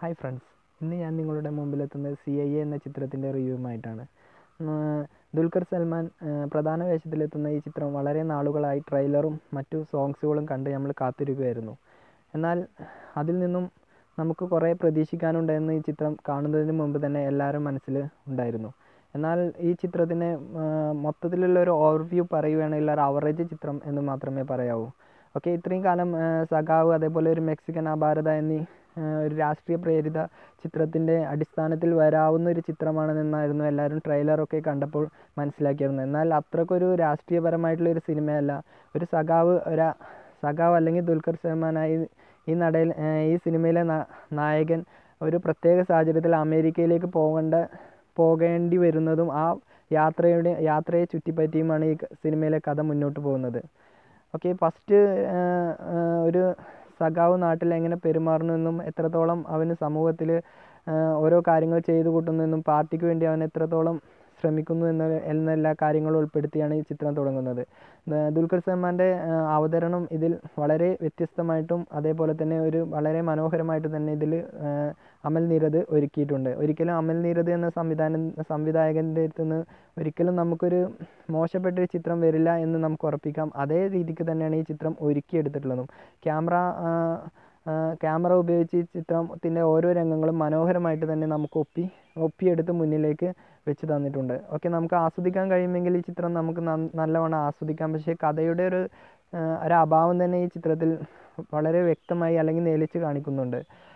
hi friends ഇന്ന് ഞാൻ നിങ്ങളുടെ മുമ്പിലെത്തുന്നത് സി ഐ എ എന്ന ചിത്രത്തിൻ്റെ റിവ്യൂവുമായിട്ടാണ് ദുൽഖർ സൽമാൻ പ്രധാന വേഷത്തിലെത്തുന്ന ഈ ചിത്രം വളരെ നാളുകളായി ട്രെയിലറും മറ്റു സോങ്സുകളും കണ്ട് നമ്മൾ കാത്തിരിക്കുകയായിരുന്നു എന്നാൽ അതിൽ നിന്നും നമുക്ക് കുറേ പ്രതീക്ഷിക്കാനുണ്ടെന്ന് ഈ ചിത്രം കാണുന്നതിന് മുമ്പ് തന്നെ എല്ലാവരും മനസ്സിൽ ഉണ്ടായിരുന്നു എന്നാൽ ഈ ചിത്രത്തിന് മൊത്തത്തിലുള്ള ഒരു ഓവർവ്യൂ പറയുകയാണെങ്കിൽ ഒരു അവറേജ് ചിത്രം എന്ന് മാത്രമേ പറയാവൂ ഓക്കെ ഇത്രയും കാലം സഖാവ് അതേപോലെ ഒരു മെക്സിക്കൻ അപാരത എന്നീ ഒരു രാഷ്ട്രീയ പ്രേരിത ചിത്രത്തിൻ്റെ അടിസ്ഥാനത്തിൽ വരാവുന്ന ഒരു ചിത്രമാണെന്നായിരുന്നു എല്ലാവരും ട്രെയിലറൊക്കെ കണ്ടപ്പോൾ മനസ്സിലാക്കിയിരുന്നത് എന്നാൽ അത്രക്കൊരു രാഷ്ട്രീയപരമായിട്ടുള്ള ഒരു സിനിമയല്ല ഒരു സഖാവ് ഒരു സഖാവ് അല്ലെങ്കിൽ ദുൽഖർ സൽമാനായി ഈ നടയിൽ ഈ സിനിമയിലെ നായകൻ ഒരു പ്രത്യേക സാഹചര്യത്തിൽ അമേരിക്കയിലേക്ക് പോകേണ്ട പോകേണ്ടി വരുന്നതും ആ യാത്രയുടെ യാത്രയെ ചുറ്റിപ്പറ്റിയുമാണ് ഈ സിനിമയിലെ കഥ മുന്നോട്ട് പോകുന്നത് ഓക്കെ ഫസ്റ്റ് ഒരു സഖാവ് നാട്ടിൽ എങ്ങനെ പെരുമാറുന്നുവെന്നും എത്രത്തോളം അവന് സമൂഹത്തിൽ ഓരോ കാര്യങ്ങൾ ചെയ്തു കൂട്ടുന്നുവെന്നും പാർട്ടിക്ക് വേണ്ടി അവൻ എത്രത്തോളം ശ്രമിക്കുന്നു എന്ന എന്ന എല്ലാ കാര്യങ്ങളും ഉൾപ്പെടുത്തിയാണ് ഈ ചിത്രം തുടങ്ങുന്നത് ദുൽഖർ സൽമാൻ്റെ അവതരണം ഇതിൽ വളരെ വ്യത്യസ്തമായിട്ടും അതേപോലെ തന്നെ ഒരു വളരെ മനോഹരമായിട്ട് തന്നെ ഇതിൽ അമൽ നീരദ് ഒരുക്കിയിട്ടുണ്ട് ഒരിക്കലും അമൽ നീരദ് എന്ന സംവിധാനം സംവിധായകൻ്റെ അടുത്ത് നിന്ന് ഒരിക്കലും നമുക്കൊരു മോശപ്പെട്ടൊരു ചിത്രം വരില്ല എന്ന് നമുക്ക് ഉറപ്പിക്കാം അതേ രീതിക്ക് തന്നെയാണ് ഈ ചിത്രം ഒരുക്കിയെടുത്തിട്ടുള്ളതും ക്യാമറ ക്യാമറ ഉപയോഗിച്ച് ഈ ചിത്രത്തിൻ്റെ ഓരോ രംഗങ്ങളും മനോഹരമായിട്ട് തന്നെ നമുക്ക് ഒപ്പി ഒപ്പിയെടുത്ത് മുന്നിലേക്ക് വെച്ച് തന്നിട്ടുണ്ട് ഓക്കെ നമുക്ക് ആസ്വദിക്കാൻ കഴിയുമെങ്കിൽ ഈ ചിത്രം നമുക്ക് നല്ലവണ്ണം ആസ്വദിക്കാം പക്ഷേ കഥയുടെ ഒരു ഒരു അഭാവം തന്നെ ഈ ചിത്രത്തിൽ വളരെ വ്യക്തമായി അല്ലെങ്കിൽ നേലിച്ച് കാണിക്കുന്നുണ്ട്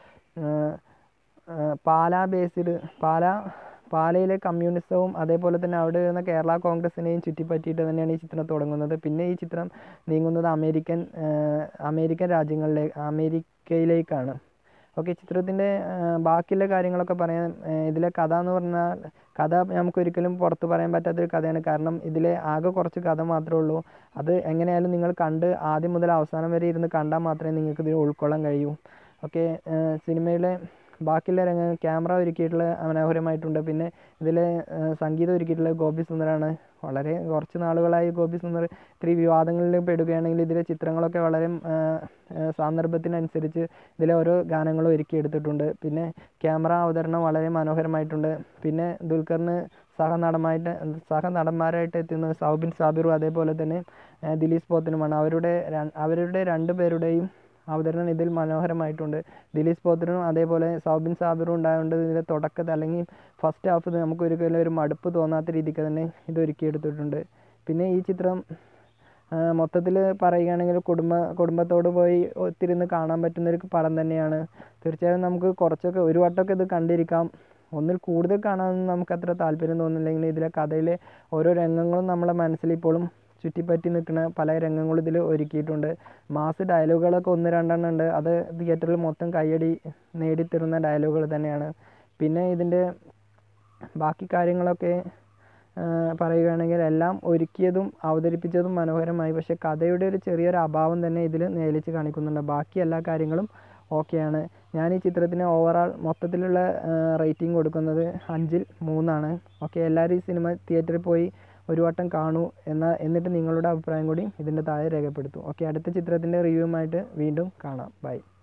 പാലാ ബേസ്ഡ് പാലാ പാലയിലെ കമ്മ്യൂണിസവും അതേപോലെ തന്നെ അവിടെ വരുന്ന കേരള കോൺഗ്രസിനെയും ചുറ്റിപ്പറ്റിയിട്ട് തന്നെയാണ് ഈ ചിത്രം തുടങ്ങുന്നത് പിന്നെ ഈ ചിത്രം നീങ്ങുന്നത് അമേരിക്കൻ അമേരിക്കൻ രാജ്യങ്ങളിലെ അമേരിക്കയിലേക്കാണ് ഓക്കെ ചിത്രത്തിൻ്റെ ബാക്കിയുള്ള കാര്യങ്ങളൊക്കെ പറയാൻ ഇതിലെ കഥ എന്ന് പറഞ്ഞാൽ കഥ നമുക്കൊരിക്കലും പുറത്ത് പറയാൻ പറ്റാത്തൊരു കഥയാണ് കാരണം ഇതിലെ ആകെ കുറച്ച് കഥ മാത്രമേ ഉള്ളൂ അത് എങ്ങനെയായാലും നിങ്ങൾ കണ്ട് ആദ്യം മുതൽ അവസാനം വരെ ഇരുന്ന് കണ്ടാൽ മാത്രമേ നിങ്ങൾക്ക് ഇതിൽ ഉൾക്കൊള്ളാൻ കഴിയൂ ഓക്കെ സിനിമയിലെ ബാക്കിയുള്ള രംഗങ്ങൾ ക്യാമറ ഒരുക്കിയിട്ടുള്ള മനോഹരമായിട്ടുണ്ട് പിന്നെ ഇതിലെ സംഗീതം ഒരുക്കിയിട്ടുള്ള ഗോപി സുന്ദറാണ് വളരെ കുറച്ച് നാളുകളായി ഗോപി സുന്ദർ ഇത്തിരി വിവാദങ്ങളിൽ പെടുകയാണെങ്കിൽ ഇതിലെ ചിത്രങ്ങളൊക്കെ വളരെ സന്ദർഭത്തിനനുസരിച്ച് ഇതിലെ ഓരോ ഗാനങ്ങളും ഒരുക്കിയെടുത്തിട്ടുണ്ട് പിന്നെ ക്യാമറ അവതരണം വളരെ മനോഹരമായിട്ടുണ്ട് പിന്നെ ദുൽഖറിന് സഹനടന്മാരായിട്ട് സഹനടന്മാരായിട്ട് എത്തുന്ന സൗബിൻ സാബിറും അതേപോലെ തന്നെ ദിലീപ് പോത്തനുമാണ് അവരുടെ അവരുടെ രണ്ടു പേരുടെയും അവതരണം ഇതിൽ മനോഹരമായിട്ടുണ്ട് ദിലീപ് പോത്തനും അതേപോലെ സൗബിൻ സാബിറും ഉണ്ടായതുകൊണ്ട് ഇതിൻ്റെ തുടക്കത്തിൽ അല്ലെങ്കിൽ ഫസ്റ്റ് ഹാഫ് നമുക്ക് ഒരിക്കലും ഒരു മടുപ്പ് തോന്നാത്ത രീതിക്ക് തന്നെ ഇത് ഒരുക്കിയെടുത്തിട്ടുണ്ട് പിന്നെ ഈ ചിത്രം മൊത്തത്തിൽ പറയുകയാണെങ്കിൽ കുടുംബ കുടുംബത്തോട് പോയി ഒത്തിരുന്ന് കാണാൻ പറ്റുന്നൊരു പടം തന്നെയാണ് തീർച്ചയായും നമുക്ക് കുറച്ചൊക്കെ ഒരു വട്ടമൊക്കെ ഇത് കണ്ടിരിക്കാം ഒന്നിൽ കൂടുതൽ കാണാനൊന്നും നമുക്ക് അത്ര താല്പര്യം തോന്നുന്നില്ലെങ്കിൽ ഇതിലെ കഥയിലെ ഓരോ രംഗങ്ങളും നമ്മളെ മനസ്സിൽ ഇപ്പോഴും ചുറ്റിപ്പറ്റി നിൽക്കുന്ന പല രംഗങ്ങളും ഇതിൽ ഒരുക്കിയിട്ടുണ്ട് മാസ് ഡയലോഗുകളൊക്കെ ഒന്ന് രണ്ടെണ്ണം ഉണ്ട് അത് തിയേറ്ററിൽ മൊത്തം കയ്യടി നേടിത്തരുന്ന ഡയലോഗുകൾ തന്നെയാണ് പിന്നെ ഇതിൻ്റെ ബാക്കി കാര്യങ്ങളൊക്കെ പറയുകയാണെങ്കിൽ എല്ലാം ഒരുക്കിയതും അവതരിപ്പിച്ചതും മനോഹരമായി പക്ഷേ കഥയുടെ ഒരു ചെറിയൊരു അഭാവം തന്നെ ഇതിൽ നേലിച്ച് കാണിക്കുന്നുണ്ട് ബാക്കി എല്ലാ കാര്യങ്ങളും ഓക്കെയാണ് ഞാൻ ഈ ചിത്രത്തിന് ഓവറാൾ മൊത്തത്തിലുള്ള റേറ്റിംഗ് കൊടുക്കുന്നത് അഞ്ചിൽ മൂന്നാണ് ഓക്കെ എല്ലാവരും ഈ സിനിമ തിയേറ്ററിൽ പോയി ഒരു വട്ടം കാണൂ എന്നാൽ എന്നിട്ട് നിങ്ങളുടെ അഭിപ്രായം കൂടി ഇതിൻ്റെ താഴെ രേഖപ്പെടുത്തും ഓക്കെ അടുത്ത ചിത്രത്തിൻ്റെ റിവ്യൂവുമായിട്ട് വീണ്ടും കാണാം ബൈ